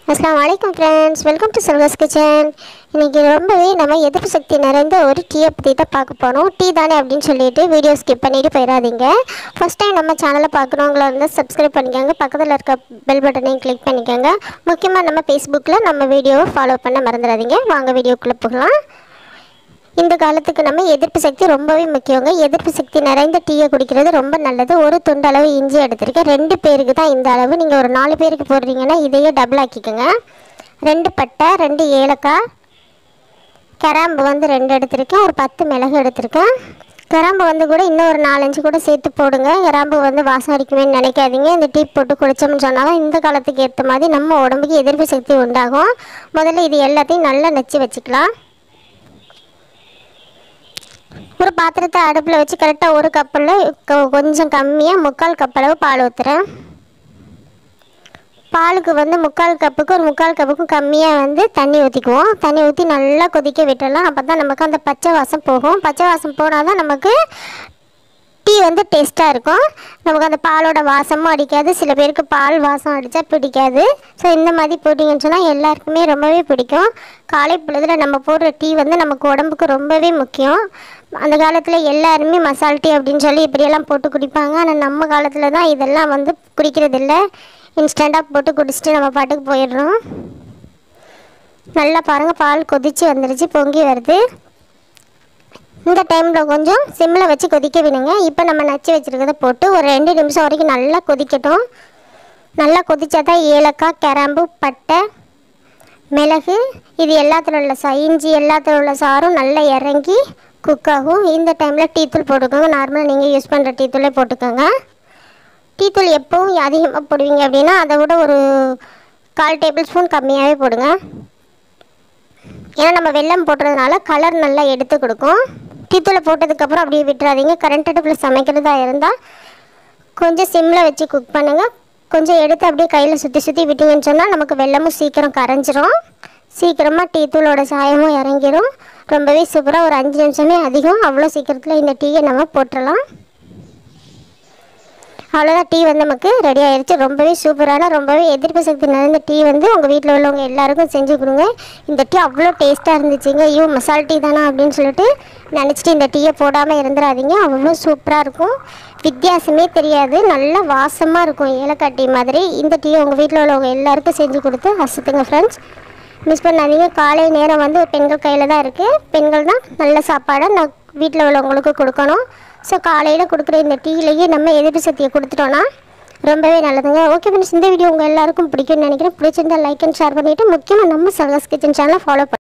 அஸ்லாம் வலைக்கம் friends welcome to Selva's kitchen இன்றைக்கி ரொம்பவே நம்ம எதிர்ப்பு சக்தி நிறைந்த ஒரு டீயை பற்றி தான் பார்க்க போகிறோம் டீ தானே அப்படின்னு சொல்லிட்டு வீடியோ ஸ்கிப் பண்ணிட்டு போயிடாதீங்க ஃபஸ்ட் டைம் நம்ம சேனலை பார்க்குறவங்களா இருந்தால் சப்ஸ்கிரைப் பண்ணிக்கோங்க பக்கத்தில் இருக்க பெல் பட்டனையும் கிளிக் பண்ணிக்கோங்க முக்கியமாக நம்ம ஃபேஸ்புக்கில் நம்ம வீடியோவை ஃபாலோ பண்ண மறந்துடாதீங்க வாங்க வீடியோக்குள்ளே போகலாம் இந்த காலத்துக்கு நம்ம எதிர்ப்பு சக்தி ரொம்பவே முக்கியங்க எதிர்ப்பு சக்தி நிறைந்த டீயை குடிக்கிறது ரொம்ப நல்லது ஒரு துண்டு அளவு இஞ்சி எடுத்திருக்கேன் ரெண்டு பேருக்கு தான் இந்த அளவு நீங்கள் ஒரு நாலு பேருக்கு போடுறீங்கன்னா இதையே டபுள் ஆக்கிக்கோங்க ரெண்டு பட்டை ரெண்டு ஏலக்காய் கிராம்பு வந்து ரெண்டு எடுத்திருக்கேன் ஒரு பத்து மிளகு எடுத்திருக்கேன் கிராம்பு வந்து கூட இன்னும் ஒரு நாலஞ்சு கூட சேர்த்து போடுங்க கிராம்பு வந்து வாசம் அடிக்குமேன்னு நினைக்காதீங்க இந்த டீ போட்டு குடித்தோம்னு சொன்னாலும் இந்த காலத்துக்கு ஏற்ற மாதிரி நம்ம உடம்புக்கு எதிர்ப்பு சக்தி உண்டாகும் முதல்ல இது எல்லாத்தையும் நல்லா நச்சு வச்சுக்கலாம் ஒரு பாத்திரத்தை அடுப்பில் வச்சு கரெக்டாக ஒரு கப்பில் கொஞ்சம் கம்மியாக முக்கால் கப் அளவு பால் ஊற்றுறேன் பாலுக்கு வந்து முக்கால் கப்புக்கு ஒரு முக்கால் கப்புக்கும் கம்மியாக வந்து தண்ணி ஊற்றிக்குவோம் தண்ணி ஊற்றி நல்லா கொதிக்க விட்டுடலாம் அப்போ தான் நமக்கு அந்த பச்சை வாசம் போகும் பச்சை வாசம் போனால் தான் நமக்கு டீ வந்து டேஸ்ட்டாக இருக்கும் நமக்கு அந்த பாலோட வாசமும் அடிக்காது சில பேருக்கு பால் வாசம் அடித்தா பிடிக்காது ஸோ இந்த மாதிரி போட்டிங்கன்னு சொன்னால் எல்லாருக்குமே ரொம்பவே பிடிக்கும் காலை பொழுதில் நம்ம போடுற டீ வந்து நமக்கு உடம்புக்கு ரொம்பவே முக்கியம் அந்த காலத்தில் எல்லாருமே மசால் டீ அப்படின்னு சொல்லி இப்படியெல்லாம் போட்டு குடிப்பாங்க ஆனால் நம்ம காலத்தில் தான் இதெல்லாம் வந்து குடிக்கிறது இல்லை இன்ஸ்டண்ட்டாக போட்டு குடிச்சிட்டு நம்ம பாட்டுக்கு போயிடுறோம் நல்லா பாருங்கள் பால் கொதித்து வந்துடுச்சு பொங்கி வருது இந்த டைமில் கொஞ்சம் சிம்மில் வச்சு கொதிக்க விடுங்க இப்போ நம்ம நச்சு வச்சுருக்கத போட்டு ஒரு ரெண்டு நிமிஷம் வரைக்கும் நல்லா கொதிக்கட்டும் நல்லா கொதிச்சா தான் ஏலக்காய் கிராம்பு பட்டை மிளகு இது எல்லாத்துல உள்ள சா இஞ்சி எல்லாத்துல உள்ள சாரும் நல்லா இறங்கி குக் ஆகும் இந்த டைமில் டீத்தூள் போட்டுக்கோங்க நார்மலாக நீங்கள் யூஸ் பண்ணுற டீத்தூளே போட்டுக்கோங்க டீத்தூள் எப்பவும் அதிகமாக போடுவீங்க அப்படின்னா அதை விட ஒரு கால் டேபிள் ஸ்பூன் கம்மியாகவே போடுங்க ஏன்னா நம்ம வெல்லம் போடுறதுனால கலர் நல்லா எடுத்து கொடுக்கும் டீத்தூளை போட்டதுக்கப்புறம் அப்படியே விட்டுறாதீங்க கரண்ட் அடுப்பில் சமைக்கிறதா இருந்தால் கொஞ்சம் சிம்மில் வச்சு குக் பண்ணுங்கள் கொஞ்சம் எடுத்து அப்படியே கையில் சுற்றி சுற்றி விட்டீங்கன்னு சொன்னால் நமக்கு வெல்லமும் சீக்கிரம் கரைஞ்சிரும் சீக்கிரமாக டீ தூளோட சாயமும் இறங்கிரும் ரொம்பவே சூப்பராக ஒரு அஞ்சு நிமிஷமே அதிகம் அவ்வளோ சீக்கிரத்தில் இந்த டீயை நம்ம போட்டுடலாம் அவ்வளோதான் டீ வந்து நமக்கு ரெடி ஆயிடுச்சு ரொம்பவே சூப்பரான ரொம்பவே எதிர்ப்பு சக்தி நிறைந்த டீ வந்து உங்கள் வீட்டில் உள்ளவங்க எல்லாருக்கும் செஞ்சு கொடுங்க இந்த டீ அவ்வளோ டேஸ்ட்டாக இருந்துச்சுங்க ஐயோ மசால் டீ தானா அப்படின்னு சொல்லிட்டு நினச்சிட்டு இந்த டீயை போடாமல் இருந்துடாதீங்க அவ்வளோ சூப்பராக இருக்கும் வித்தியாசமே தெரியாது நல்ல வாசமாக இருக்கும் ஏலக்காய் டீ மாதிரி இந்த டீயை உங்கள் வீட்டில் உள்ளவங்க எல்லாருக்கும் செஞ்சு கொடுத்து அசத்துங்க ஃப்ரெண்ட்ஸ் மிஸ் பண்ணாதீங்க காலை நேரம் வந்து பெண்கள் கையில் தான் இருக்குது பெண்கள் தான் நல்ல சாப்பாடை நான் வீட்டில் உள்ளவங்களுக்கு கொடுக்கணும் ஸோ காலையில் கொடுக்குற இந்த டீலேயே நம்ம எதிர்ப்பு சக்தியை கொடுத்துட்டோன்னா ரொம்பவே நல்லதுங்க ஓகே ஃப்ரெண்ட்ஸ் இந்த வீடியோ உங்கள் எல்லாருக்கும் பிடிக்கும்னு நினைக்கிறேன் பிடிச்சிருந்தா லைக் அண்ட் ஷேர் பண்ணிவிட்டு முக்கியமாக நம்ம சர்வஸ் கிச்சன் சேனலை ஃபாலோ பண்ணி